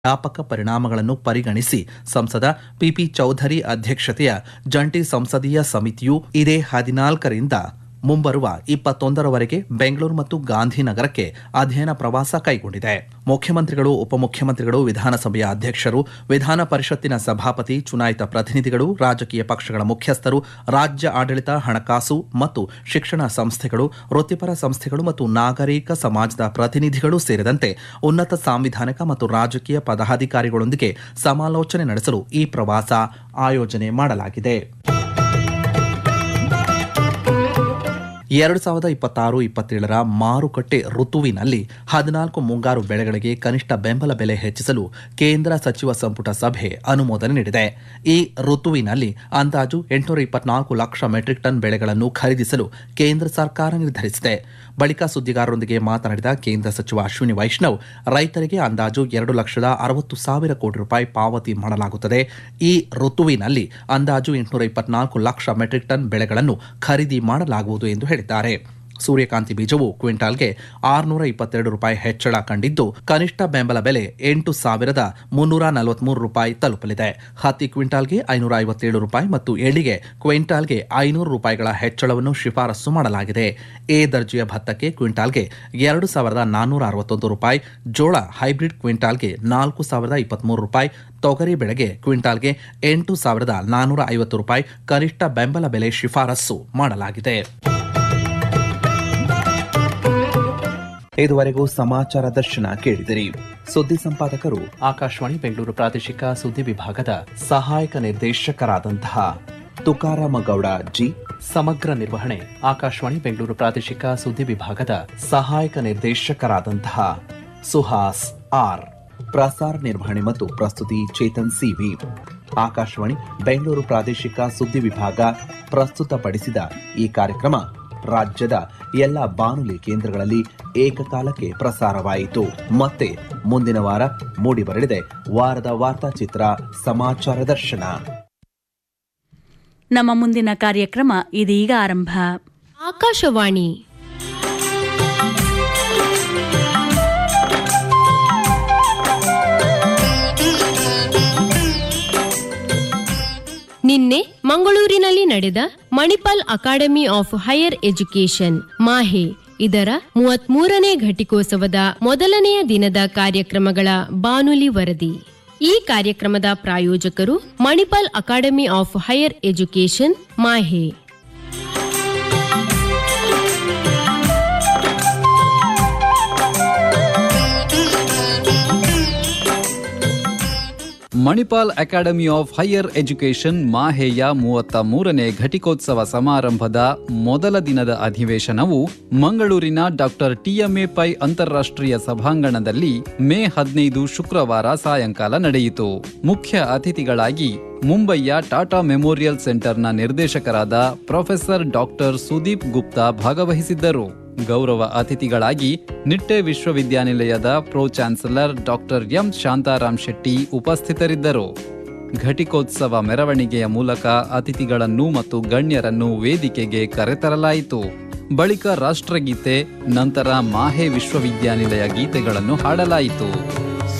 ವ್ಯಾಪಕ ಪರಿಣಾಮಗಳನ್ನು ಪರಿಗಣಿಸಿ ಸಂಸದ ಪಿಪಿ ಚೌಧರಿ ಅಧ್ಯಕ್ಷತೆಯ ಜಂಟಿ ಸಂಸದೀಯ ಸಮಿತಿಯು ಇದೇ ಹದಿನಾಲ್ಕರಿಂದ ಮುಂಬರುವ ಇಪ್ಪತ್ತೊಂದರವರೆಗೆ ಬೆಂಗಳೂರು ಮತ್ತು ಗಾಂಧಿನಗರಕ್ಕೆ ಅಧ್ಯಯನ ಪ್ರವಾಸ ಕೈಗೊಂಡಿದೆ ಮುಖ್ಯಮಂತ್ರಿಗಳು ಉಪಮುಖ್ಯಮಂತ್ರಿಗಳು ವಿಧಾನಸಭೆಯ ಅಧ್ಯಕ್ಷರು ವಿಧಾನ ಪರಿಷತ್ತಿನ ಸಭಾಪತಿ ಚುನಾಯಿತ ಪ್ರತಿನಿಧಿಗಳು ರಾಜಕೀಯ ಪಕ್ಷಗಳ ಮುಖ್ಯಸ್ಥರು ರಾಜ್ಯ ಆಡಳಿತ ಹಣಕಾಸು ಮತ್ತು ಶಿಕ್ಷಣ ಸಂಸ್ಥೆಗಳು ವೃತ್ತಿಪರ ಸಂಸ್ಥೆಗಳು ಮತ್ತು ನಾಗರಿಕ ಸಮಾಜದ ಪ್ರತಿನಿಧಿಗಳು ಸೇರಿದಂತೆ ಉನ್ನತ ಸಾಂವಿಧಾನಿಕ ಮತ್ತು ರಾಜಕೀಯ ಪದಾಧಿಕಾರಿಗಳೊಂದಿಗೆ ಸಮಾಲೋಚನೆ ನಡೆಸಲು ಈ ಪ್ರವಾಸ ಆಯೋಜನೆ ಮಾಡಲಾಗಿದೆ ಎರಡು ಸಾವಿರದ ಇಪ್ಪತ್ತಾರು ಇಪ್ಪತ್ತೇಳರ ಮಾರುಕಟ್ಟೆ ಋತುವಿನಲ್ಲಿ ಹದಿನಾಲ್ಕು ಮುಂಗಾರು ಬೆಳೆಗಳಿಗೆ ಕನಿಷ್ಠ ಬೆಂಬಲ ಬೆಲೆ ಹೆಚ್ಚಿಸಲು ಕೇಂದ್ರ ಸಚಿವ ಸಂಪುಟ ಸಭೆ ಅನುಮೋದನೆ ನೀಡಿದೆ ಈ ಋತುವಿನಲ್ಲಿ ಅಂದಾಜು ಎಂಟುನೂರ ಇಪ್ಪತ್ನಾಲ್ಕು ಲಕ್ಷ ಮೆಟ್ರಿಕ್ ಟನ್ ಬೆಳೆಗಳನ್ನು ಖರೀದಿಸಲು ಕೇಂದ್ರ ಸರ್ಕಾರ ನಿರ್ಧರಿಸಿದೆ ಬಳಿಕ ಸುದ್ದಿಗಾರರೊಂದಿಗೆ ಮಾತನಾಡಿದ ಕೇಂದ್ರ ಸಚಿವ ಅಶ್ವಿನಿ ವೈಷ್ಣವ್ ರೈತರಿಗೆ ಅಂದಾಜು ಎರಡು ಲಕ್ಷದ ಅರವತ್ತು ಸಾವಿರ ಕೋಟಿ ರೂಪಾಯಿ ಪಾವತಿ ಮಾಡಲಾಗುತ್ತದೆ ಈ ಋತುವಿನಲ್ಲಿ ಅಂದಾಜು ಎಂಟುನೂರ ಇಪ್ಪತ್ನಾಲ್ಕು ಲಕ್ಷ ಮೆಟ್ರಿಕ್ ಟನ್ ಬೆಳೆಗಳನ್ನು ಖರೀದಿ ಮಾಡಲಾಗುವುದು ಎಂದು ಹೇಳಿದ್ದಾರೆ ಸೂರ್ಯಕಾಂತಿ ಬೀಜವು ಕ್ವಿಂಟಾಲ್ಗೆ ಆರುನೂರ ಇಪ್ಪತ್ತೆರಡು ರೂಪಾಯಿ ಹೆಚ್ಚಳ ಕಂಡಿದ್ದು ಕನಿಷ್ಠ ಬೆಂಬಲ ಬೆಲೆ ಎಂಟು ಸಾವಿರದ ಮುನ್ನೂರ ನಲವತ್ಮೂರು ರೂಪಾಯಿ ತಲುಪಲಿದೆ ಹತ್ತಿ ಕ್ವಿಂಟಾಲ್ಗೆ ಐನೂರ ಐವತ್ತೇಳು ರೂಪಾಯಿ ಮತ್ತು ಎಳ್ಳಿಗೆ ಕ್ವಿಂಟಾಲ್ಗೆ ಐನೂರು ರೂಪಾಯಿಗಳ ಹೆಚ್ಚಳವನ್ನು ಶಿಫಾರಸು ಮಾಡಲಾಗಿದೆ ಎ ದರ್ಜೆಯ ಭತ್ತಕ್ಕೆ ಕ್ವಿಂಟಾಲ್ಗೆ ಎರಡು ಸಾವಿರದ ನಾನ್ನೂರ ಅರವತ್ತೊಂದು ರೂಪಾಯಿ ಜೋಳ ಹೈಬ್ರಿಡ್ ಕ್ವಿಂಟಾಲ್ಗೆ ನಾಲ್ಕು ಸಾವಿರದ ಇಪ್ಪತ್ಮೂರು ರೂಪಾಯಿ ತೊಗರಿ ಬೆಳೆಗೆ ಕ್ವಿಂಟಾಲ್ಗೆ ಎಂಟು ಸಾವಿರದ ನಾನ್ನೂರ ಐವತ್ತು ರೂಪಾಯಿ ಕನಿಷ್ಠ ಬೆಂಬಲ ಬೆಲೆ ಶಿಫಾರಸು ಮಾಡಲಾಗಿದೆ ಇದುವರೆಗೂ ಸಮಾಚಾರ ದರ್ಶನ ಕೇಳಿದಿರಿ ಸುದ್ದಿ ಸಂಪಾದಕರು ಆಕಾಶವಾಣಿ ಬೆಂಗಳೂರು ಪ್ರಾದೇಶಿಕ ಸುದ್ದಿ ವಿಭಾಗದ ಸಹಾಯಕ ನಿರ್ದೇಶಕರಾದಂತಹ ತುಕಾರಾಮ ಗೌಡ ಜಿ ಸಮಗ್ರ ನಿರ್ವಹಣೆ ಆಕಾಶವಾಣಿ ಬೆಂಗಳೂರು ಪ್ರಾದೇಶಿಕ ಸುದ್ದಿ ವಿಭಾಗದ ಸಹಾಯಕ ನಿರ್ದೇಶಕರಾದಂತಹ ಸುಹಾಸ್ ಆರ್ ಪ್ರಸಾರ ನಿರ್ವಹಣೆ ಮತ್ತು ಪ್ರಸ್ತುತಿ ಚೇತನ್ ಸಿವಿ ಆಕಾಶವಾಣಿ ಬೆಂಗಳೂರು ಪ್ರಾದೇಶಿಕ ಸುದ್ದಿ ವಿಭಾಗ ಪ್ರಸ್ತುತಪಡಿಸಿದ ಈ ಕಾರ್ಯಕ್ರಮ ರಾಜ್ಯದ ಎಲ್ಲ ಬಾನುಲಿ ಕೇಂದ್ರಗಳಲ್ಲಿ ಏಕಕಾಲಕ್ಕೆ ಪ್ರಸಾರವಾಯಿತು ಮತ್ತೆ ಮುಂದಿನ ವಾರ ಮೂಡಿಬರಲಿದೆ ವಾರದ ವಾರ್ತಾಚಿತ್ರ ಸಮಾಚಾರ ದರ್ಶನ ನಮ್ಮ ಮುಂದಿನ ಕಾರ್ಯಕ್ರಮ ಇದೀಗ ಆರಂಭ ಆಕಾಶವಾಣಿ ನಿನ್ನೆ ಮಂಗಳೂರಿನಲ್ಲಿ ನಡೆದ Manipal academy of higher education MAHE ಇದರ ಮೂವತ್ಮೂರನೇ ಘಟಿಕೋತ್ಸವದ ಮೊದಲನೆಯ ದಿನದ ಕಾರ್ಯಕ್ರಮಗಳ ಬಾನುಲಿ ವರದಿ ಈ ಕಾರ್ಯಕ್ರಮದ ಪ್ರಾಯೋಜಕರು Manipal academy of higher education MAHE Manipal academy of higher education ಮಾಹೆಯ ಮೂವತ್ತ ಮೂರನೇ ಘಟಿಕೋತ್ಸವ ಸಮಾರಂಭದ ಮೊದಲ ದಿನದ ಅಧಿವೇಶನವು ಮಂಗಳೂರಿನ ಡಾಕ್ಟರ್ ಟಿಎಂಎ ಪೈ ಅಂತಾರಾಷ್ಟ್ರೀಯ ಸಭಾಂಗಣದಲ್ಲಿ ಮೇ ಹದಿನೈದು ಶುಕ್ರವಾರ ಸಾಯಂಕಾಲ ನಡೆಯಿತು ಮುಖ್ಯ ಅತಿಥಿಗಳಾಗಿ ಮುಂಬಯಿಯ ಟಾಟಾ ಮೆಮೋರಿಯಲ್ ಸೆಂಟರ್ನ ನಿರ್ದೇಶಕರಾದ ಪ್ರೊಫೆಸರ್ ಡಾಕ್ಟರ್ ಸುದೀಪ್ ಗುಪ್ತಾ ಭಾಗವಹಿಸಿದ್ದರು ಗೌರವ ಅತಿಥಿಗಳಾಗಿ ನಿಟ್ಟೆ ವಿಶ್ವವಿದ್ಯಾನಿಲಯದ pro chancellor doctor M Shantaram Shetty ಉಪಸ್ಥಿತರಿದ್ದರು ಘಟಿಕೋತ್ಸವ ಮೆರವಣಿಗೆಯ ಮೂಲಕ ಅತಿಥಿಗಳನ್ನು ಮತ್ತು ಗಣ್ಯರನ್ನು ವೇದಿಕೆಗೆ ಕರೆತರಲಾಯಿತು ಬಳಿಕ ರಾಷ್ಟ್ರಗೀತೆ ನಂತರ ಮಾಹೆ ವಿಶ್ವವಿದ್ಯಾನಿಲಯ ಗೀತೆಗಳನ್ನು ಹಾಡಲಾಯಿತು